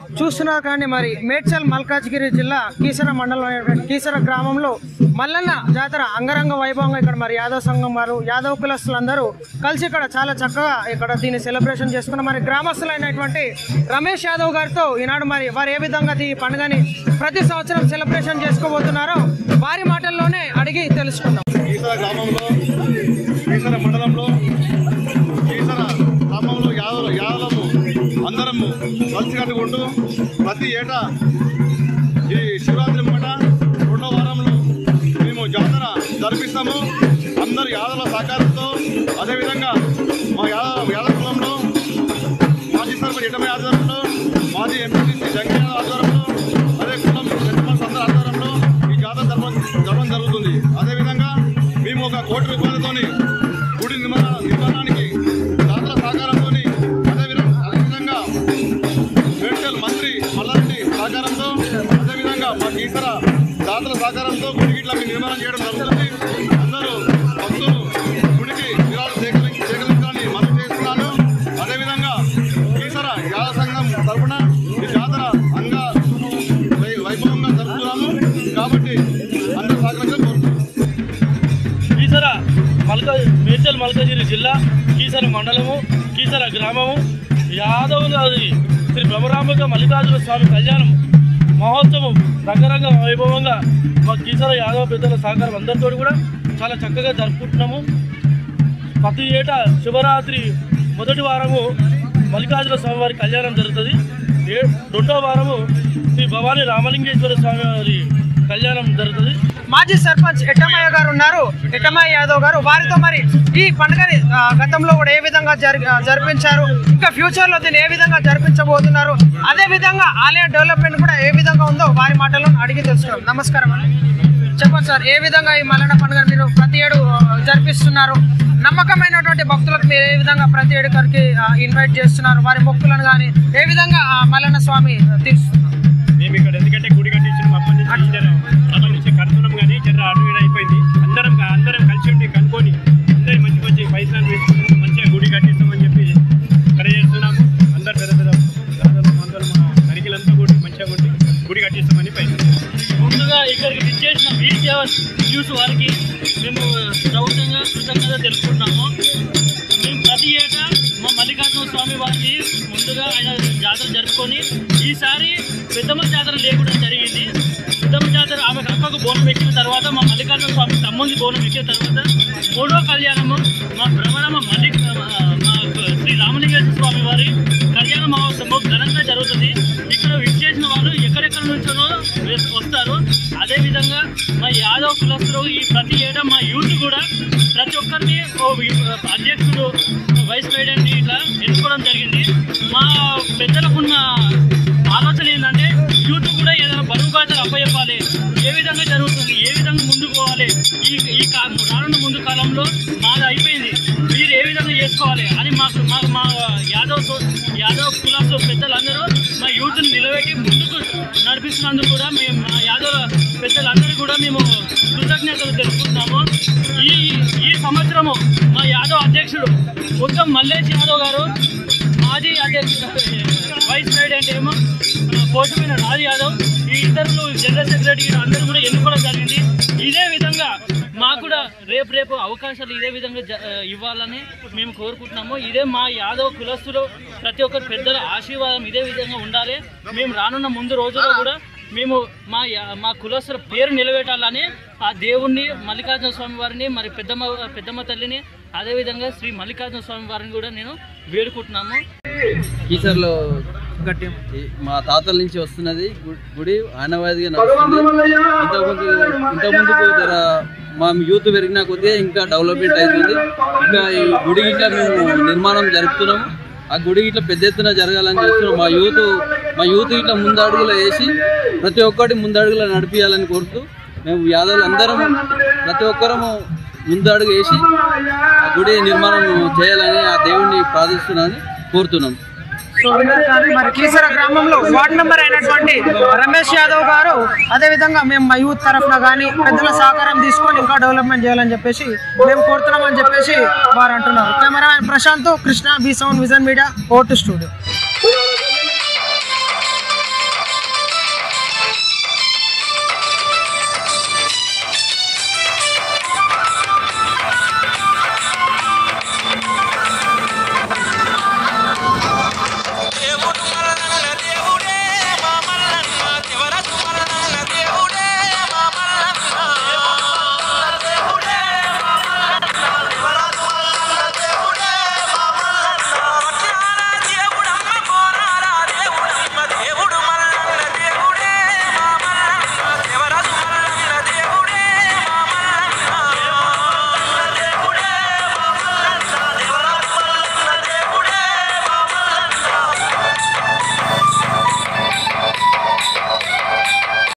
చూస్తున్నారు కానీ మరి మేడ్చల్ మల్కాజ్గిరి జిల్లా కీసర మండలం అనేటువంటి కీసర గ్రామంలో మల్లన్న జాతర అంగరంగ వైభవంగా ఇక్కడ మరి యాదవ్ సంఘం వారు యాదవ్ కులస్తులందరూ కలిసి ఇక్కడ చాలా చక్కగా ఇక్కడ దీన్ని సెలబ్రేషన్ చేసుకున్న మరి గ్రామస్తులైనటువంటి రమేష్ యాదవ్ గారితో ఈనాడు మరి వారు ఏ విధంగా ఈ పండుగని ప్రతి సంవత్సరం సెలబ్రేషన్ చేసుకోబోతున్నారో వారి మాటల్లోనే అడిగి తెలుసుకుందాం ఈసర గ్రామంలో ఈసర మండలంలో ఈసర గ్రామంలో యాదవ యాదవము అందరము కలిసి కట్టుకుంటూ ప్రతి ఏటా ఈ శివరాత్రి పూట రెండో వారంలో మేము జాతర జరిపిస్తాము అందరు యాదవుల సహకారంతో అదేవిధంగా మా యాదవ యాదవ కులంలో మాజీ సర్పంచ్ ఇటమై ఆధ్వర్యంలో మాజీ ఎంపీటీసీ జంగయ్య ఆధ్వర్యంలో అదే కులం పెద్దమల్స్ అందరి ఆధ్వర్యంలో ఈ జాతర జరపడం జరపడం జరుగుతుంది అదేవిధంగా మేము ఒక కోటి రూపాయలతోని గుడి నిర్మాణ నిర్మాణానికి జాతర సహకారంతో అదేవిధంగా అదేవిధంగా మేడ్చల్ మంత్రి మల్లారెడ్డి సహకారంతో అదేవిధంగా మా ఈసర జాతర సహకారంతో గుడి గిట్ల మేము నిర్మాణం చేయడం జరుగుతుంది అందరూ భక్తులు గుడికి విరాళాలు సేకరించి సేకరించాలని మనం చేస్తున్నాను అదేవిధంగా ఈసర యాద సంఘం తరఫున ఈ జాతర అంగ వై- వైభవంగా జరుపుతున్నాము కాబట్టి అందరూ సహకరించాలని కోరుతున్నాను కీసర మల్క మేడ్చల్ మల్కజిరి జిల్లా కీసర మండలము కీసర గ్రామము యాదవులది శ్రీ బ్రహ్మరాంబిక మల్లికార్జున స్వామి కళ్యాణం మహోత్సవం రంగరంగ వైభవంగా మా కీసర యాదవ పెద్దల సహకారం అందరితో కూడా చాలా చక్కగా జరుపుకుంటున్నాము ప్రతి ఏటా శివరాత్రి మొదటి వారము మల్లికార్జున స్వామి వారి కళ్యాణం జరుగుతుంది ఏ రెండో వారము శ్రీ భవానీ రామలింగేశ్వర స్వామి వారి కళ్యాణం జరుగుతుంది మాజీ సర్పంచ్ ఎట్టమయ్య గారు ఉన్నారు ఎట్టమయ్య యాదవ్ గారు వారితో మరి ఈ పండుగని ఆ, గతంలో కూడా ఏ విధంగా జరి ఆ, జరిపించారు ఇంకా ఫ్యూచర్ లో దీన్ని ఏ విధంగా జరిపించబోతున్నారు అదే విధంగా ఆలయ డెవలప్మెంట్ కూడా ఏ విధంగా ఉందో వారి మాటలను అడిగి తెలుసుకున్నాం నమస్కారం అండి చెప్పండి సార్ ఏ విధంగా ఈ మల్లన్న పండుగ మీరు ప్రతి ఏడు ఆ, జరిపిస్తున్నారు నమ్మకమైనటువంటి భక్తులకు మీరు ఏ విధంగా ప్రతి ఏడుకరికి ఇన్వైట్ చేస్తున్నారు వారి మొక్కులను కానీ ఏ విధంగా ఆ మల్లన్న స్వామి తీరుస్తున్నారు మేము ఇక్కడ ఎందుకంటే గుడి కట్టించిన అప్పటి నుంచి జర అప్పటి నుంచి కడుతున్నాం కానీ జర అటు ఇటు అయిపోయింది అందరం అందరం కలిసి ఉండి కనుక్కొని అందరి మంచి మంచి పైసలు వేసుకుని మంచిగా గుడి కట్టిస్తామని చెప్పి ఇక్కడ చేస్తున్నాము అందరు పెద్ద పెద్ద దాదాపు అందరూ మా తనిఖీలంతా కూడా మంచిగా కొట్టి గుడి కట్టిస్తామని పైసలు ముందుగా ఇక్కడికి విచ్చేసిన వీర్ సేవ న్యూస్ వారికి మేము ప్రభుత్వంగా కృతజ్ఞత తెలుపుకుంటున్నాము మేము ప్రతి ఏటా మా మల్లికార్జున స్వామి వారిని ముందుగా ఆయన జాతర జరుపుకొని ఈసారి పెద్దమ్మ జాతర లేకుండా జరిగింది పెద్దమ్మ జాతర ఆమె అక్కకు బోనం ఎక్కిన తర్వాత మా మల్లికార్జున స్వామి తమ్ముంది బోనం ఎక్కిన తర్వాత మూడో కళ్యాణము మా భ్రమరమ్మ మల్లి మా శ్రీ రామలింగేశ్వర స్వామి వారి కళ్యాణ మహోత్సవం ఘనంగా జరుగుతుంది ఇక్కడ విచ్చేసిన వాళ్ళు ఎక్కడెక్కడ నుంచో వేస్- వస్తారు అదేవిధంగా మా యాదవ్ కులస్తులు ఈ ప్రతి ఏటా మా యూత్ కూడా ప్రతి ఒక్కరిని ఓ వి- అధ్యక్షుడు వైస్ ప్రెసిడెంట్ ఇట్లా ఎంచుకోవడం జరిగింది మా పెద్దలకున్న ఆలోచన ఏంటంటే యూత్ కూడా ఏదైనా బరువు బాధ్యతలు అప్పచెప్పాలి ఏ విధంగా జరుగుతుంది ఏ విధంగా ముందుకు పోవాలి ఈ ఈ కా- రానున్న ముందు కాలంలో మాది అయిపోయింది మీరు ఏ విధంగా చేసుకోవాలి అని మాకు మాకు మా యాదవ్ సో- యాదవ్ కులాసు పెద్దలందరూ మా యూత్ని నిలబెట్టి ముందుకు నడిపిస్తున్నందుకు కూడా మేము మా యాదవ్ పెద్దలందరూ కూడా మేము కృతజ్ఞతలు తెలుపుకుంటున్నాము ఈ ఈ సంవత్సరము మా యాదవ్ అధ్యక్షుడు మొత్తం మల్లేష్ యాదవ్ గారు మాజీ అధ్యక్షుడు వైస్ ప్రెసిడెంట్ ఏమో పోషమైన రాజ్ యాదవ్ ఈ ఇద్దరు జనరల్ సెక్రటరీ అందరూ కూడా ఎన్నుకోవడం జరిగింది ఇదే విధంగా మాకు కూడా రేపు రేపు అవకాశాలు ఇదే విధంగా జ- ఇవ్వాలని మేము కోరుకుంటున్నాము ఇదే మా యాదవ్ కులస్తులు ప్రతి ఒక్కరు పెద్దల ఆశీర్వాదం ఇదే విధంగా ఉండాలి మేము రానున్న ముందు రోజుల్లో కూడా మేము మా యా- మా కులస్తుల పేరు నిలబెట్టాలని ఆ దేవుణ్ణి మల్లికార్జున స్వామి వారిని మరి పెద్దమ్మ పెద్దమ్మ తల్లిని అదేవిధంగా శ్రీ మల్లికార్జున స్వామి వారిని కూడా నేను వేడుకుంటున్నాము కీసర్లో ఈ మా తాతల నుంచి వస్తున్నది గు- గుడి ఆనవాయితీగా నడుస్తుంది ఇంతకుముందు ఇంతకుముందుకు జర మా యూత్ పెరిగిన కొద్దీ ఇంకా డెవలప్మెంట్ అవుతుంది ఇంకా ఈ గుడి ఇట్లా మేము నిర్మాణం జరుపుతున్నాము ఆ గుడి ఇట్లా పెద్ద ఎత్తున జరగాలని చూస్తున్నాం మా యూత్ మా యూత్ ఇట్లా ముందడుగులో వేసి ప్రతి ఒక్కటి ముందడుగులో నడిపించాలని కోరుతూ మేము యాదవులు అందరం ప్రతి ఒక్కరము ముందడుగు వేసి ఆ గుడి నిర్మాణం చేయాలని ఆ దేవుణ్ణి ప్రార్థిస్తున్నానని కోరుతున్నాం సో విన్నారు కానీ మరి కీసర గ్రామంలో వార్డు మెంబర్ అయినటువంటి రమేష్ యాదవ్ గారు అదే విధంగా మేము మా యూత్ తరఫున కానీ పెద్దల సహకారం తీసుకొని ఇంకా డెవలప్మెంట్ చేయాలని చెప్పేసి మేము కోరుతున్నామని చెప్పేసి వారు అంటున్నారు cameraman Prashanth Krishna B sound vision media ఓటు స్టూడియో